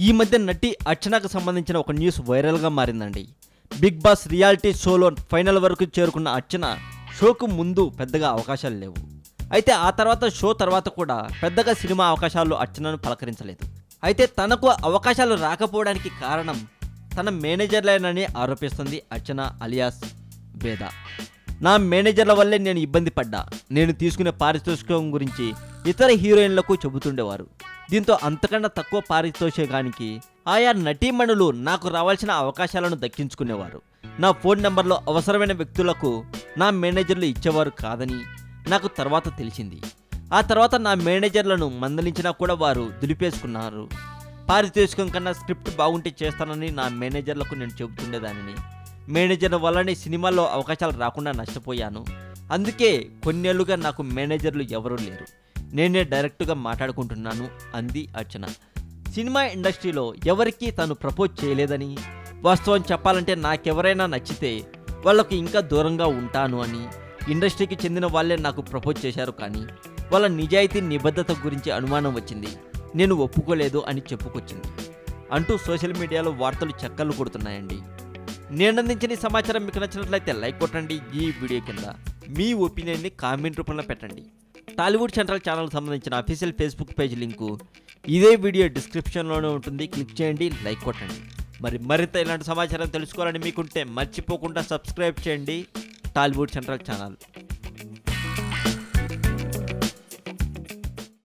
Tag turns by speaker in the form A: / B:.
A: ఈ మధ్య నటి అర్చనకు సంబంధించిన ఒక న్యూస్ వైరల్గా మారిందండి బిగ్ బాస్ రియాలిటీ షోలో ఫైనల్ వరకు చేరుకున్న అర్చన షోకు ముందు పెద్దగా అవకాశాలు లేవు అయితే ఆ తర్వాత షో తర్వాత కూడా పెద్దగా సినిమా అవకాశాలు అర్చనను పలకరించలేదు అయితే తనకు అవకాశాలు రాకపోవడానికి కారణం తన మేనేజర్లేనని ఆరోపిస్తుంది అర్చన అలియాస్ వేద నా మేనేజర్ల వల్లే నేను ఇబ్బంది పడ్డా నేను తీసుకునే పారితోషికం గురించి ఇతర హీరోయిన్లకు చెబుతుండేవారు దీంతో అంతకన్నా తక్కువ పారితోషికానికి ఆయా నటీమణులు నాకు రావాల్సిన అవకాశాలను దక్కించుకునేవారు నా ఫోన్ నెంబర్లో అవసరమైన వ్యక్తులకు నా మేనేజర్లు ఇచ్చేవారు కాదని నాకు తర్వాత తెలిసింది ఆ తర్వాత నా మేనేజర్లను మందలించినా కూడా వారు దులిపేసుకున్నారు పారితోషికం కన్నా స్క్రిప్ట్ బాగుంటే చేస్తానని నా మేనేజర్లకు నేను చెబుతుండేదానిని మేనేజర్ వల్లనే సినిమాల్లో అవకాశాలు రాకుండా నష్టపోయాను అందుకే కొన్నేళ్లుగా నాకు మేనేజర్లు ఎవరూ లేరు నేనే డైరెక్ట్గా మాట్లాడుకుంటున్నాను అంది అర్చన సినిమా ఇండస్ట్రీలో ఎవరికీ తను ప్రపోజ్ చేయలేదని వాస్తవం చెప్పాలంటే నాకెవరైనా నచ్చితే వాళ్ళకు ఇంకా దూరంగా ఉంటాను అని ఇండస్ట్రీకి చెందిన వాళ్ళే నాకు ప్రపోజ్ చేశారు కానీ వాళ్ళ నిజాయితీ నిబద్ధత గురించి అనుమానం వచ్చింది నేను ఒప్పుకోలేదు అని చెప్పుకొచ్చింది అంటూ సోషల్ మీడియాలో వార్తలు చక్కర్లు కొడుతున్నాయండి నేను అందించిన ఈ సమాచారం మీకు నచ్చినట్లయితే లైక్ కొట్టండి ఈ వీడియో కింద మీ ఒపీనియన్ని కామెంట్ రూపంలో పెట్టండి టాలీవుడ్ సెంట్రల్ ఛానల్ సంబంధించిన అఫీషియల్ ఫేస్బుక్ పేజ్ లింకు ఇదే వీడియో డిస్క్రిప్షన్లోనే ఉంటుంది క్లిక్ చేయండి లైక్ కొట్టండి మరి మరింత ఇలాంటి సమాచారం తెలుసుకోవాలని మీకుంటే మర్చిపోకుండా సబ్స్క్రైబ్ చేయండి టాలీవుడ్ సెంట్రల్ ఛానల్